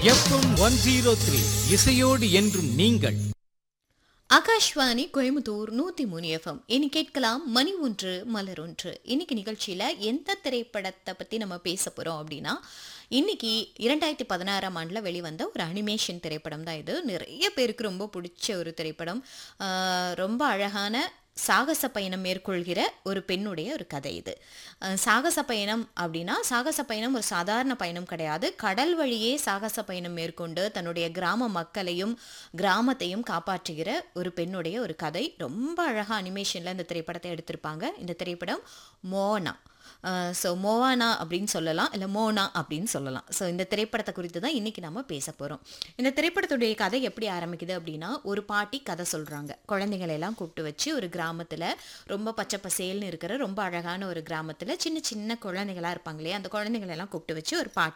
FM one zero three இசையோடு என்றும் நீங்கள் ஆகாஷ்வாணி கோயம்புத்தூர் நூத்தி மூணு எஃப்எம் இனி கேட்கலாம் மணி ஒன்று மலர் ஒன்று இன்னைக்கு நிகழ்ச்சியில எந்த திரைப்படத்தை பத்தி நம்ம பேச போறோம் அப்படின்னா இன்னைக்கு இரண்டாயிரத்தி பதினாறாம் ஆண்டுல வெளிவந்த ஒரு அனிமேஷன் திரைப்படம் தான் இது நிறைய பேருக்கு ரொம்ப பிடிச்ச ஒரு திரைப்படம் ஆஹ் ரொம்ப அழகான சாகச பயணம் மேற்கொள்கிற ஒரு பெண்ணுடைய ஒரு கதை இது அஹ் சாகச பயணம் அப்படின்னா சாகச பயணம் ஒரு சாதாரண பயணம் கிடையாது கடல் வழியே சாகச பயணம் மேற்கொண்டு தன்னுடைய கிராம மக்களையும் கிராமத்தையும் காப்பாற்றுகிற ஒரு பெண்ணுடைய ஒரு கதை ரொம்ப அழகாக அனிமேஷனில் இந்த திரைப்படத்தை எடுத்திருப்பாங்க இந்த திரைப்படம் மோனா ஸோ மோவானா அப்படின்னு சொல்லலாம் இல்லை மோனா அப்படின்னு சொல்லலாம் ஸோ இந்த திரைப்படத்தை குறித்து தான் இன்றைக்கி நம்ம பேச போகிறோம் இந்த திரைப்படத்துடைய கதை எப்படி ஆரம்பிக்குது அப்படின்னா ஒரு பாட்டி கதை சொல்கிறாங்க குழந்தைகளை எல்லாம் கூப்பிட்டு வச்சு ஒரு கிராமத்தில் ரொம்ப பச்சை பசேல்னு இருக்கிற ரொம்ப அழகான ஒரு கிராமத்தில் சின்ன சின்ன குழந்தைகளா இருப்பாங்க இல்லையா அந்த குழந்தைகளை எல்லாம் கூப்பிட்டு வச்சு ஒரு பாட்டி